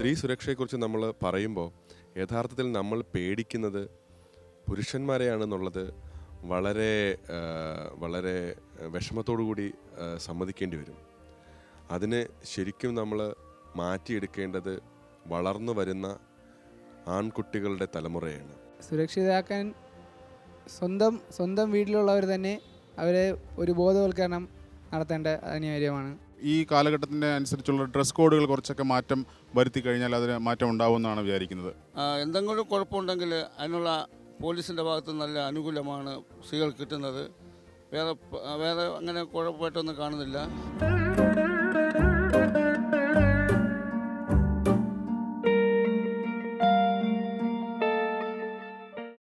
സ്ത്രീ സുരക്ഷയെക്കുറിച്ച് നമ്മൾ പറയുമ്പോൾ യഥാർത്ഥത്തിൽ നമ്മൾ പേടിക്കുന്നത് പുരുഷന്മാരെയാണെന്നുള്ളത് വളരെ ആ, വളരെ വിഷമത്തോടു കൂടി ആ, സമ്മതിക്കേണ്ടി വരും അതിന് ശരിക്കും നമ്മൾ മാറ്റിയെടുക്കേണ്ടത് വളർന്നു വരുന്ന ആൺകുട്ടികളുടെ തലമുറയാണ് സുരക്ഷിതാക്കാൻ സ്വന്തം സ്വന്തം വീട്ടിലുള്ളവർ തന്നെ അവരെ ഒരു ബോധവൽക്കരണം നടത്തേണ്ട അനിവാര്യമാണ് ഈ കാലഘട്ടത്തിൻ്റെ അനുസരിച്ചുള്ള ഡ്രസ് കോഡുകൾ കുറച്ചൊക്കെ മാറ്റം വരുത്തി കഴിഞ്ഞാൽ അതിന് മാറ്റം ഉണ്ടാവുമെന്നാണ് വിചാരിക്കുന്നത് ആ, എന്തെങ്കിലും കുഴപ്പമുണ്ടെങ്കിൽ അതിനുള്ള പോലീസിൻ്റെ ഭാഗത്ത് നല്ല അനുകൂലമാണ് സ്ത്രീകൾ കിട്ടുന്നത് വേറെ പ- വേറെ അങ്ങനെ കുഴപ്പമായിട്ടൊന്നും കാണുന്നില്ല